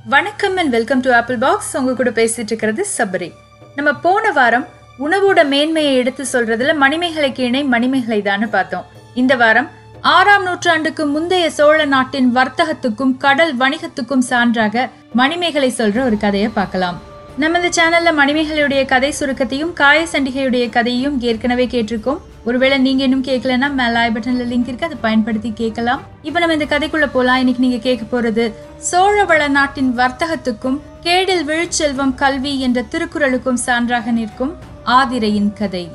வணக்கம் and welcome to Apple Box உங்க கூட பேசிட்டு இருக்கிறது சபரி நம்ம போன வாரம் உணவோட மேன்மையை எடுத்து சொல்றதுல மணிமேகலைக்கு இணை மணிமேகலை தான்னு பார்த்தோம் இந்த வாரம் ஆறாம் நூற்றாண்டுக்கு முந்தைய சோழ நாட்டின் வர்த்தகத்துக்கும் கடல் வணிகத்துக்கும் சான்றாக மணிமேகலை சொல்ற ஒரு கதையை பார்க்கலாம் நம்ம இந்த சேனல்ல மணிமேகலையுடைய கதை சுருக்கத்தையும் காய சண்டிகையுடைய கதையும் ஏற்கனவே கேட்டிருக்கோம் ஒருவேளை நீங்க இன்னும் கேட்கலன்னா மேல ஐ பட்டன்ல லிங்க் இருக்கு அதை பயன்படுத்தி கேட்கலாம் இப்போ நம்ம இந்த கதைக்குள்ள போலாம் இன்னைக்கு நீங்க கேட்க போறது சோழவள நாட்டின் வர்த்தகத்துக்கும் கேடில் விழுச்செல்வம் கல்வி என்ற திருக்குறளுக்கும் சான்றாக நிற்கும் ஆதிரையின் கதை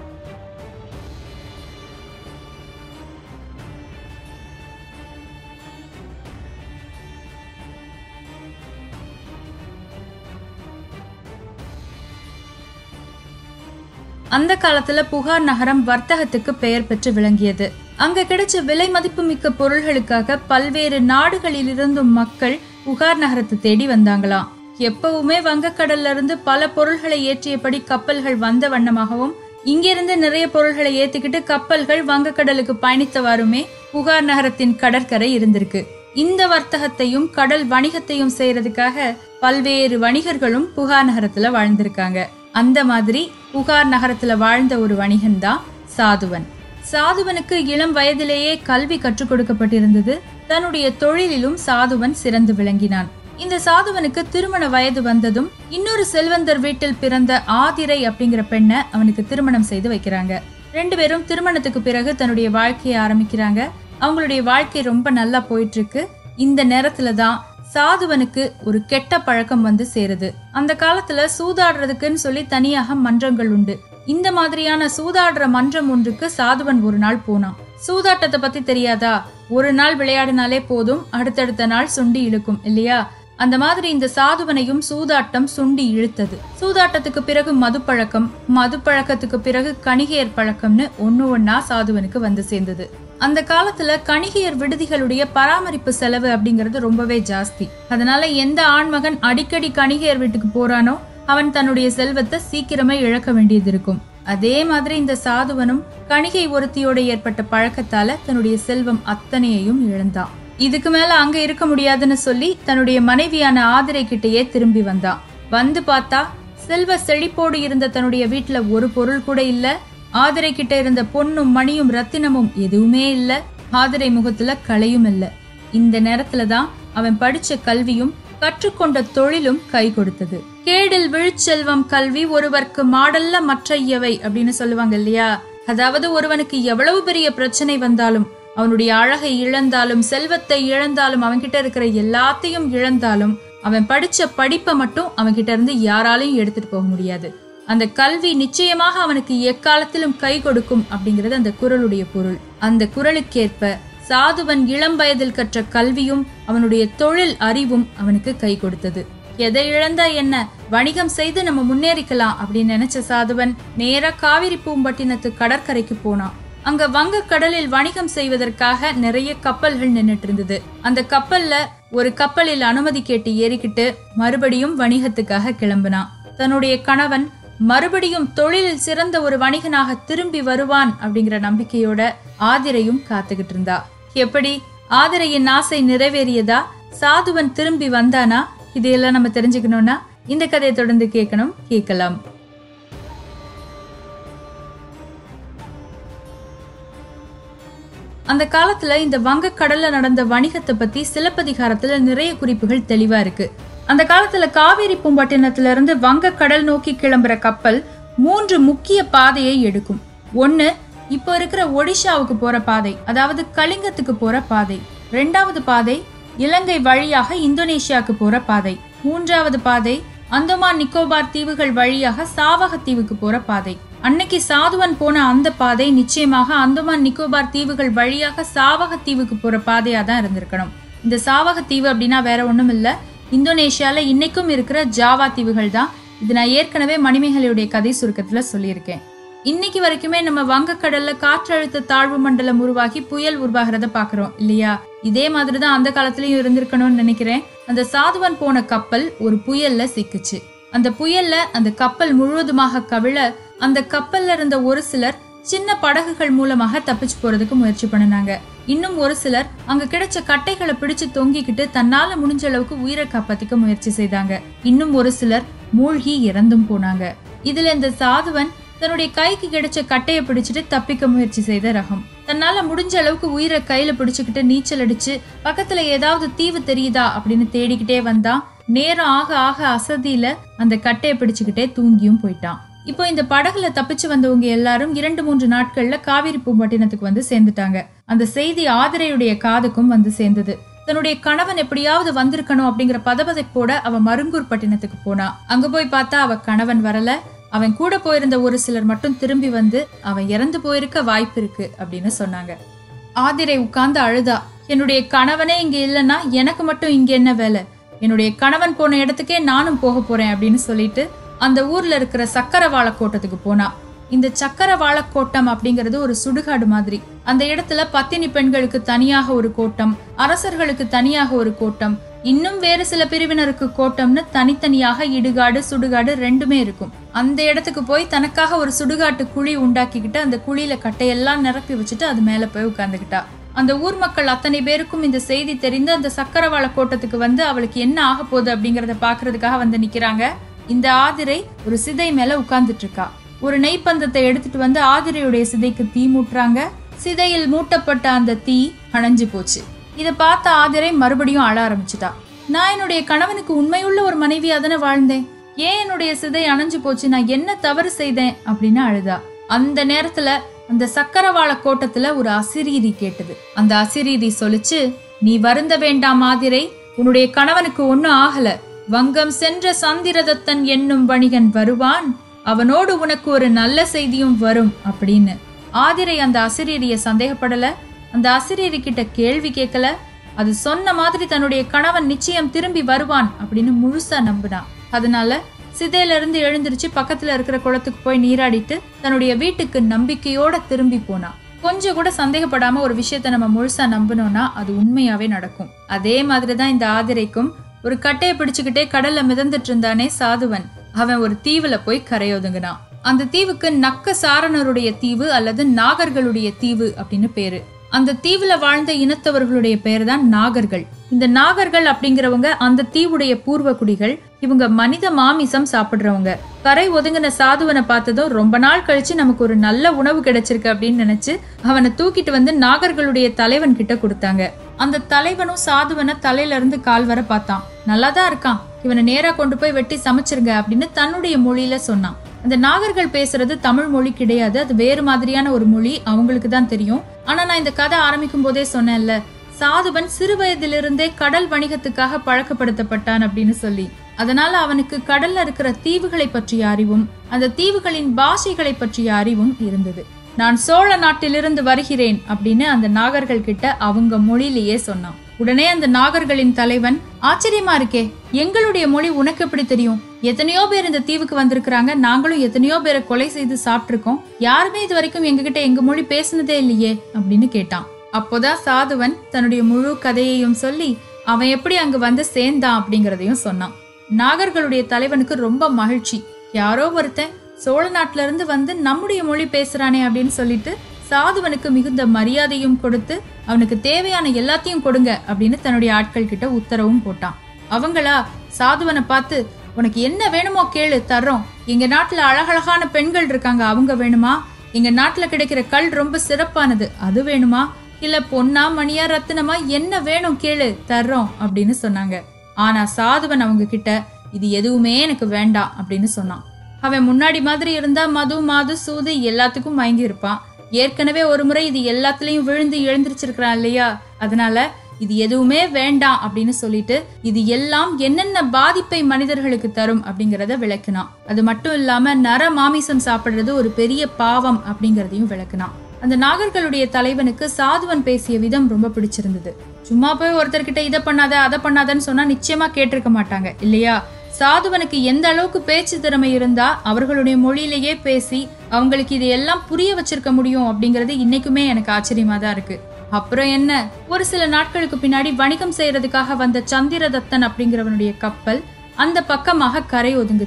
அந்த காலத்துல புகார் நகரம் வர்த்தகத்துக்கு பெயர் பெற்று விளங்கியது அங்க கிடைச்ச விலை மதிப்புமிக்க பொருள்களுக்காக பல்வேறு நாடுகளிலிருந்தும் மக்கள் புகார் நகரத்தை தேடி வந்தாங்களாம் எப்பவுமே வங்கக்கடல்ல இருந்து பல பொருள்களை ஏற்றியபடி கப்பல்கள் வந்த வண்ணமாகவும் இங்கிருந்து நிறைய பொருள்களை ஏத்திக்கிட்டு கப்பல்கள் வங்கக்கடலுக்கு பயணித்தவாறுமே புகார் நகரத்தின் கடற்கரை இருந்திருக்கு இந்த வர்த்தகத்தையும் கடல் வணிகத்தையும் செய்யறதுக்காக பல்வேறு வணிகர்களும் புகார் நகரத்துல வாழ்ந்திருக்காங்க அந்த மாதிரி புகார் நகரத்துல வாழ்ந்த ஒரு வணிகன் தான் சாதுவன் சாதுவனுக்கு இளம் வயதிலேயே கல்வி கற்றுக் கொடுக்கப்பட்டிருந்தது தன்னுடைய தொழிலிலும் சாதுவன் சிறந்து விளங்கினான் இந்த சாதுவனுக்கு திருமண வயது வந்ததும் இன்னொரு செல்வந்தர் வீட்டில் பிறந்த ஆதிரை அப்படிங்கிற பெண்ணை அவனுக்கு திருமணம் செய்து வைக்கிறாங்க ரெண்டு பேரும் திருமணத்துக்கு பிறகு தன்னுடைய வாழ்க்கையை ஆரம்பிக்கிறாங்க அவங்களுடைய வாழ்க்கை ரொம்ப நல்லா போயிட்டு இருக்கு இந்த நேரத்துல தான் சாதுவனுக்கு ஒரு கெட்ட பழக்கம் வந்து சேருது அந்த காலத்துல சூதாடுறதுக்குன்னு சொல்லி தனியாக மன்றங்கள் உண்டு இந்த மாதிரியான சூதாடுற மன்றம் ஒன்றுக்கு சாதுவன் ஒரு நாள் போனான் சூதாட்டத்தை பத்தி தெரியாதா ஒரு நாள் விளையாடினாலே போதும் அடுத்தடுத்த நாள் சுண்டி இழுக்கும் இல்லையா அந்த மாதிரி இந்த சாதுவனையும் சூதாட்டம் சுண்டி இழுத்தது சூதாட்டத்துக்கு பிறகு மது பழக்கம் மது பழக்கத்துக்கு பிறகு கணிகையர் பழக்கம்னு ஒன்னு ஒன்னா சாதுவனுக்கு வந்து சேர்ந்தது அந்த காலத்துல கணிகையர் விடுதிகளுடைய பராமரிப்பு செலவு அப்படிங்கிறது ரொம்பவே ஜாஸ்தி அதனால எந்த ஆண்மகன் அடிக்கடி கணிகையர் வீட்டுக்கு போறானோ அவன் தன்னுடைய செல்வத்தை சீக்கிரமே இழக்க வேண்டியது இருக்கும் அதே மாதிரி இந்த சாதுவனும் கணிகை ஒருத்தியோட ஏற்பட்ட பழக்கத்தால தன்னுடைய செல்வம் அத்தனையையும் இழந்தான் இதுக்கு மேல அங்க இருக்க முடியாதுன்னு சொல்லி தன்னுடைய மனைவியான ஆதிரை கிட்டேயே திரும்பி வந்தான் வந்து பார்த்தா செல்வ செழிப்போடு இருந்த தன்னுடைய வீட்டுல ஒரு பொருள் கூட இல்ல ஆதிரை கிட்ட இருந்த பொன்னும் மணியும் ரத்தினமும் எதுவுமே இல்ல ஆதிரை முகத்துல கலையும் இல்ல இந்த நேரத்துல தான் அவன் படிச்ச கல்வியும் கற்றுக்கொண்ட தொழிலும் கை கொடுத்தது கேடில் விழுச்செல்வம் கல்வி ஒருவர்க்கு மாடல்ல மற்றையவை அப்படின்னு சொல்லுவாங்க இல்லையா அதாவது ஒருவனுக்கு எவ்வளவு பெரிய பிரச்சனை வந்தாலும் அவனுடைய அழகை இழந்தாலும் செல்வத்தை இழந்தாலும் அவன்கிட்ட இருக்கிற எல்லாத்தையும் இழந்தாலும் அவன் படிச்ச படிப்பை மட்டும் அவன்கிட்ட இருந்து யாராலையும் எடுத்துட்டு போக முடியாது அந்த கல்வி நிச்சயமாக அவனுக்கு எக்காலத்திலும் கை கொடுக்கும் அப்படிங்கிறது அந்த குரலுடைய பொருள் அந்த குரலுக்கேற்ப சாதுவன் இளம் வயதில் கற்ற கல்வியும் அவனுடைய தொழில் அறிவும் அவனுக்கு கை கொடுத்தது எதை இழந்தா என்ன வணிகம் செய்து நம்ம முன்னேறிக்கலாம் அப்படின்னு நினைச்ச சாதுவன் நேரா காவிரி பூம்பட்டினத்து கடற்கரைக்கு போனான் அங்க வங்க கடலில் வணிகம் செய்வதற்காக நிறைய கப்பல்கள் நின்னுட்டு இருந்தது அந்த கப்பல்ல ஒரு கப்பலில் அனுமதி கேட்டு ஏறிக்கிட்டு மறுபடியும் வணிகத்துக்காக கிளம்பினான் தன்னுடைய கணவன் மறுபடியும் தொழிலில் சிறந்த ஒரு வணிகனாக திரும்பி வருவான் அப்படிங்கிற நம்பிக்கையோட ஆதிரையும் காத்துக்கிட்டு இருந்தா எப்படி ஆதிரையின் ஆசை நிறைவேறியதா சாதுவன் திரும்பி வந்தானா இதையெல்லாம் நம்ம தெரிஞ்சுக்கணும்னா இந்த கதையை தொடர்ந்து கேட்கணும் கேட்கலாம் அந்த காலத்துல இந்த வங்க கடல்ல நடந்த வணிகத்தை பத்தி சிலப்பதிகாரத்துல நிறைய குறிப்புகள் தெளிவா இருக்கு அந்த காலத்துல காவேரி பூம்பட்டினத்துல இருந்து வங்க கடல் நோக்கி கிளம்புற கப்பல் மூன்று முக்கிய பாதையை எடுக்கும் ஒன்னு இப்போ இருக்கிற ஒடிஷாவுக்கு போற பாதை அதாவது கலிங்கத்துக்கு போற பாதை ரெண்டாவது பாதை இலங்கை வழியாக இந்தோனேஷியாவுக்கு போற பாதை மூன்றாவது பாதை அந்தமான் நிக்கோபார் தீவுகள் வழியாக சாவக தீவுக்கு போற பாதை அன்னைக்கு சாதுவன் போன அந்த பாதை நிச்சயமாக அந்தமான் நிக்கோபார் தீவுகள் வழியாக சாவக தீவுக்கு போற பாதையா தான் இருந்திருக்கணும் இந்த சாவக தீவு அப்படின்னா வேற ஒண்ணும் இல்ல இந்தோனேஷியால இன்னைக்கும் இருக்கிற ஜாவா தீவுகள் தான் இது நான் ஏற்கனவே மணிமேகலையுடைய கதை சுருக்கத்துல சொல்லியிருக்கேன் இன்னைக்கு வரைக்குமே நம்ம வங்கக்கடல்ல காற்றழுத்த தாழ்வு மண்டலம் உருவாகி புயல் உருவாகிறத பாக்குறோம் இல்லையா இதே மாதிரிதான் அந்த காலத்திலயும் இருந்திருக்கணும்னு நினைக்கிறேன் அந்த சாதுவன் போன கப்பல் ஒரு புயல்ல சிக்குச்சு அந்த புயல்ல அந்த கப்பல் முழுவதுமாக கவிழ அந்த கப்பல்ல இருந்த ஒரு சிலர் சின்ன படகுகள் மூலமாக தப்பிச்சு போறதுக்கு முயற்சி பண்ணினாங்க இன்னும் ஒரு சிலர் அங்க கிடைச்ச கட்டைகளை பிடிச்சு தொங்கிக்கிட்டு தன்னால முடிஞ்ச அளவுக்கு உயிரை காப்பாத்திக்க முயற்சி செய்தாங்க இன்னும் ஒரு சிலர் மூழ்கி இறந்தும் போனாங்க இதுல இந்த சாதுவன் தன்னுடைய கைக்கு கிடைச்ச கட்டையை பிடிச்சிட்டு தப்பிக்க முயற்சி செய்த ரகம் தன்னால முடிஞ்ச அளவுக்கு உயிரை கையில பிடிச்சுக்கிட்டு நீச்சல் அடிச்சு பக்கத்துல ஏதாவது தீவு தெரியுதா அப்படின்னு தேடிக்கிட்டே வந்தான் நேரம் ஆக ஆக அசதியில அந்த கட்டையை பிடிச்சுக்கிட்டே தூங்கியும் போயிட்டான் இப்போ இந்த படகுல தப்பிச்சு வந்தவங்க எல்லாரும் இரண்டு மூன்று நாட்கள்ல காவிரி பூம்பட்டினத்துக்கு வந்து சேர்ந்துட்டாங்க அந்த செய்தி ஆதிரையுடைய காதுக்கும் வந்து சேர்ந்தது தன்னுடைய கணவன் எப்படியாவது வந்திருக்கணும் அப்படிங்கிற பதபதைப்போட அவ மருங்கூர் பட்டினத்துக்கு போனா அங்க போய் பார்த்தா அவ கணவன் வரல அவன் கூட போயிருந்த ஒரு சிலர் மட்டும் திரும்பி வந்து அவன் இறந்து போயிருக்க வாய்ப்பு இருக்கு அப்படின்னு சொன்னாங்க ஆதிரை உட்கார்ந்து அழுதா என்னுடைய கணவனே இங்க இல்லைன்னா எனக்கு மட்டும் இங்க என்ன வேலை என்னுடைய கணவன் போன இடத்துக்கே நானும் போக போறேன் அப்படின்னு சொல்லிட்டு அந்த ஊர்ல இருக்கிற சக்கரவாள கோட்டத்துக்கு போனா இந்த சக்கரவாள கோட்டம் அப்படிங்கிறது ஒரு சுடுகாடு மாதிரி அந்த இடத்துல பத்தினி பெண்களுக்கு தனியாக ஒரு கோட்டம் அரசர்களுக்கு தனியாக ஒரு கோட்டம் இன்னும் வேறு சில பிரிவினருக்கு கோட்டம்னு தனித்தனியாக இடுகாடு சுடுகாடு ரெண்டுமே இருக்கும் அந்த இடத்துக்கு போய் தனக்காக ஒரு சுடுகாட்டு குழி உண்டாக்கிக்கிட்டு அந்த குழியில கட்டையெல்லாம் நிரப்பி வச்சுட்டு அது மேல போய் உட்கார்ந்துக்கிட்டா அந்த ஊர் மக்கள் அத்தனை பேருக்கும் இந்த செய்தி தெரிந்து அந்த சக்கரவாள கோட்டத்துக்கு வந்து அவளுக்கு என்ன ஆக போகுது அப்படிங்கறத பாக்குறதுக்காக வந்து நிக்கிறாங்க இந்த ஆதிரை ஒரு சிதை மேல உட்கார்ந்துட்டு இருக்கா ஒரு நெய்ப்பந்தத்தை எடுத்துட்டு வந்து ஆதிரையுடைய சிதைக்கு தீ மூட்டுறாங்க சிதையில் மூட்டப்பட்ட அந்த தீ அணைஞ்சு போச்சு இதை பார்த்த ஆதிரை மறுபடியும் அழ ஆரம்பிச்சுட்டா நான் என்னுடைய கணவனுக்கு உண்மையுள்ள ஒரு மனைவியா தானே வாழ்ந்தேன் ஏன் என்னுடைய சிதை அணைஞ்சு போச்சு நான் என்ன தவறு செய்தேன் அப்படின்னு அழுதா அந்த நேரத்துல அந்த சக்கரவாள கோட்டத்துல ஒரு அசிரீரி கேட்டது அந்த அசிரீரி சொல்லிச்சு நீ வருந்த வேண்டாம் ஆதிரை உன்னுடைய கணவனுக்கு ஒன்னும் ஆகல வங்கம் சென்ற சந்திரதத்தன் என்னும் வணிகன் வருவான் அவனோடு உனக்கு ஒரு நல்ல செய்தியும் வரும் அப்படின்னு ஆதிரை அந்த அசிரியரிய சந்தேகப்படல அந்த அசிரியரி கிட்ட கேள்வி கேட்கல அது சொன்ன மாதிரி தன்னுடைய கணவன் நிச்சயம் திரும்பி வருவான் அப்படின்னு முழுசா நம்பினான் அதனால சிதையில இருந்து எழுந்திருச்சு பக்கத்துல இருக்கிற குளத்துக்கு போய் நீராடிட்டு தன்னுடைய வீட்டுக்கு நம்பிக்கையோட திரும்பி போனான் கொஞ்சம் கூட சந்தேகப்படாம ஒரு விஷயத்த நம்ம முழுசா நம்பினோம்னா அது உண்மையாவே நடக்கும் அதே மாதிரிதான் இந்த ஆதிரைக்கும் ஒரு கட்டையை பிடிச்சுக்கிட்டே கடல்ல மிதந்துட்டு இருந்தானே சாதுவன் அவன் ஒரு தீவுல போய் கரையொதுங்கினான் அந்த தீவுக்கு நக்க சாரணருடைய தீவு அல்லது நாகர்களுடைய தீவு அப்படின்னு பேரு அந்த தீவுல வாழ்ந்த இனத்தவர்களுடைய பெயர் தான் நாகர்கள் இந்த நாகர்கள் அப்படிங்கிறவங்க அந்த தீவுடைய பூர்வ குடிகள் இவங்க மனித மாமிசம் சாப்பிடுறவங்க கரை ஒதுங்கின சாதுவனை பார்த்ததும் ரொம்ப நாள் கழிச்சு நமக்கு ஒரு நல்ல உணவு கிடைச்சிருக்கு அப்படின்னு நினைச்சு அவனை தூக்கிட்டு வந்து நாகர்களுடைய தலைவன் கிட்ட கொடுத்தாங்க அந்த தலைவனும் சாதுவனை தலையில இருந்து கால் வர பார்த்தான் நல்லாதான் இருக்கான் இவனை நேரா கொண்டு போய் வெட்டி சமைச்சிருங்க அப்படின்னு தன்னுடைய மொழியில சொன்னான் அந்த நாகர்கள் பேசுறது தமிழ் மொழி கிடையாது அது வேறு மாதிரியான ஒரு மொழி அவங்களுக்கு தான் தெரியும் ஆனா நான் இந்த கதை ஆரம்பிக்கும் போதே சொன்னேன்ல சாதுவன் சிறு வயதிலிருந்தே கடல் வணிகத்துக்காக பழக்கப்படுத்தப்பட்டான் அப்படின்னு சொல்லி அதனால அவனுக்கு கடல்ல இருக்கிற தீவுகளை பற்றிய அறிவும் அந்த தீவுகளின் பாஷைகளை பற்றிய அறிவும் இருந்தது நான் சோழ நாட்டிலிருந்து வருகிறேன் அப்படின்னு அந்த நாகர்கள் கிட்ட அவங்க மொழியிலேயே சொன்னான் உடனே அந்த நாகர்களின் தலைவன் ஆச்சரியமா இருக்கே எங்களுடைய மொழி உனக்கு எப்படி தெரியும் எத்தனையோ பேர் இந்த தீவுக்கு வந்திருக்கிறாங்க நாங்களும் எத்தனையோ பேரை கொலை செய்து சாப்பிட்டிருக்கோம் யாருமே இது வரைக்கும் எங்ககிட்ட எங்க மொழி பேசுனதே இல்லையே அப்படின்னு கேட்டான் அப்போதான் சாதுவன் தன்னுடைய முழு கதையையும் சொல்லி அவன் எப்படி அங்க வந்து சேர்ந்தான் அப்படிங்கறதையும் சொன்னான் நாகர்களுடைய தலைவனுக்கு ரொம்ப மகிழ்ச்சி யாரோ ஒருத்தன் சோழ நாட்டுல இருந்து வந்து நம்முடைய மொழி பேசுறானே அப்படின்னு சொல்லிட்டு சாதுவனுக்கு மிகுந்த மரியாதையும் கொடுத்து அவனுக்கு தேவையான எல்லாத்தையும் கொடுங்க அப்படின்னு தன்னுடைய ஆட்கள் கிட்ட உத்தரவும் போட்டான் அவங்களா சாதுவனை பார்த்து உனக்கு என்ன வேணுமோ கேளு தர்றோம் எங்க நாட்டுல அழகழகான பெண்கள் இருக்காங்க அவங்க வேணுமா எங்க நாட்டுல கிடைக்கிற கல் ரொம்ப சிறப்பானது அது வேணுமா இல்ல பொன்னா மணியா ரத்தினமா என்ன வேணும் கேளு தர்றோம் அப்படின்னு சொன்னாங்க ஆனா சாதுவன் அவங்க கிட்ட இது எதுவுமே எனக்கு வேண்டாம் அப்படின்னு சொன்னான் அவன் முன்னாடி மாதிரி இருந்தா மது மாது சூது எல்லாத்துக்கும் மயங்கி இருப்பான் ஏற்கனவே ஒரு முறை இது எல்லாத்துலயும் விழுந்து எழுந்திருச்சிருக்கிறான் இல்லையா அதனால இது எதுவுமே வேண்டாம் அப்படின்னு சொல்லிட்டு இது எல்லாம் என்னென்ன பாதிப்பை மனிதர்களுக்கு தரும் அப்படிங்கறத விளக்குனான் அது மட்டும் இல்லாம நர மாமிசம் சாப்பிடுறது ஒரு பெரிய பாவம் அப்படிங்கறதையும் விளக்குனான் அந்த நாகர்களுடைய தலைவனுக்கு சாதுவன் பேசிய விதம் ரொம்ப பிடிச்சிருந்தது சும்மா போய் ஒருத்தர்கிட்ட இதை பண்ணாத அதை பண்ணாதன்னு சொன்னா நிச்சயமா கேட்டிருக்க மாட்டாங்க இல்லையா சாதுவனுக்கு எந்த அளவுக்கு பேச்சு திறமை இருந்தா அவர்களுடைய மொழியிலேயே பேசி அவங்களுக்கு இது எல்லாம் புரிய வச்சிருக்க முடியும் அப்படிங்கிறது இன்னைக்குமே எனக்கு ஆச்சரியமா தான் இருக்கு அப்புறம் என்ன ஒரு சில நாட்களுக்கு பின்னாடி வணிகம் செய்யறதுக்காக வந்த சந்திரதத்தன் அப்படிங்கிறவனுடைய கப்பல் அந்த பக்கமாக கரை ஒதுங்குச்சு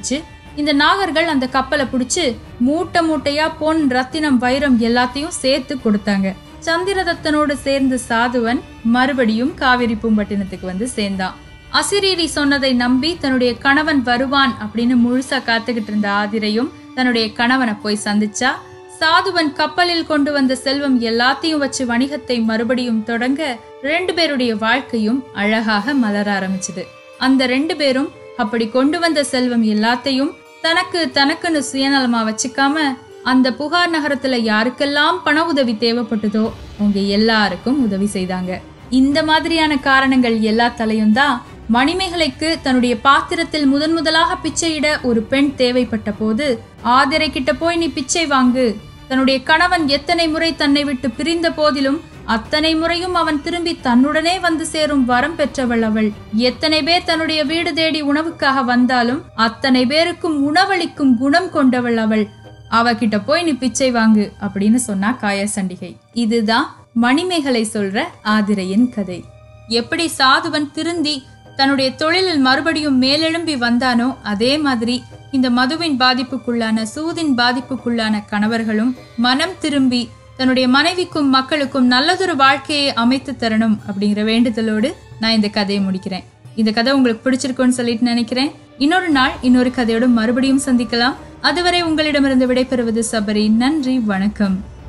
இந்த நாகர்கள் அந்த கப்பலை பிடிச்சு மூட்டை மூட்டையா பொன் ரத்தினம் வைரம் எல்லாத்தையும் சேர்த்து கொடுத்தாங்க சந்திரதத்தனோடு சேர்ந்து சாதுவன் மறுபடியும் காவிரி பூம்பட்டினத்துக்கு வந்து சேர்ந்தான் அசிரீரி சொன்னதை நம்பி தன்னுடைய கணவன் வருவான் அப்படின்னு முழுசா காத்துக்கிட்டு இருந்த ஆதிரையும் தன்னுடைய கணவனை போய் சந்திச்சா சாதுவன் கப்பலில் கொண்டு வந்த செல்வம் எல்லாத்தையும் வச்சு வணிகத்தை மறுபடியும் தொடங்க ரெண்டு பேருடைய வாழ்க்கையும் அழகாக மலர ஆரம்பிச்சது அந்த ரெண்டு பேரும் அப்படி கொண்டு வந்த செல்வம் எல்லாத்தையும் தனக்கு தனக்குன்னு சுயநலமா வச்சுக்காம அந்த புகார் நகரத்துல யாருக்கெல்லாம் பண உதவி தேவைப்பட்டதோ அவங்க எல்லாருக்கும் உதவி செய்தாங்க இந்த மாதிரியான காரணங்கள் எல்லாத்தாலையும் தான் மணிமேகலைக்கு தன்னுடைய பாத்திரத்தில் முதன் முதலாக பிச்சையிட ஒரு பெண் தேவைப்பட்ட போது ஆதிரை கிட்ட போய் நீ பிச்சை வாங்கு தன்னுடைய கணவன் எத்தனை முறை தன்னை விட்டு பிரிந்த போதிலும் அத்தனை முறையும் அவன் திரும்பி தன்னுடனே வந்து சேரும் வரம் பெற்றவள் அவள் எத்தனை பேர் தன்னுடைய வீடு தேடி உணவுக்காக வந்தாலும் அத்தனை பேருக்கும் உணவளிக்கும் குணம் கொண்டவள் அவள் அவகிட்ட போய் நீ பிச்சை வாங்கு அப்படின்னு சொன்னா காயசண்டிகை இதுதான் மணிமேகலை சொல்ற ஆதிரையின் கதை எப்படி சாதுவன் திருந்தி தன்னுடைய தொழிலில் மறுபடியும் மேலெழும்பி வந்தானோ அதே மாதிரி இந்த மதுவின் பாதிப்புக்குள்ளான சூதின் பாதிப்புக்குள்ளான கணவர்களும் மனம் திரும்பி தன்னுடைய மனைவிக்கும் மக்களுக்கும் நல்லதொரு வாழ்க்கையை அமைத்து தரணும் அப்படிங்கிற வேண்டுதலோடு நான் இந்த கதையை முடிக்கிறேன் இந்த கதை உங்களுக்கு பிடிச்சிருக்கும்னு சொல்லிட்டு நினைக்கிறேன் இன்னொரு நாள் இன்னொரு கதையோடு மறுபடியும் சந்திக்கலாம் அதுவரை உங்களிடமிருந்து விடைபெறுவது சபரி நன்றி வணக்கம்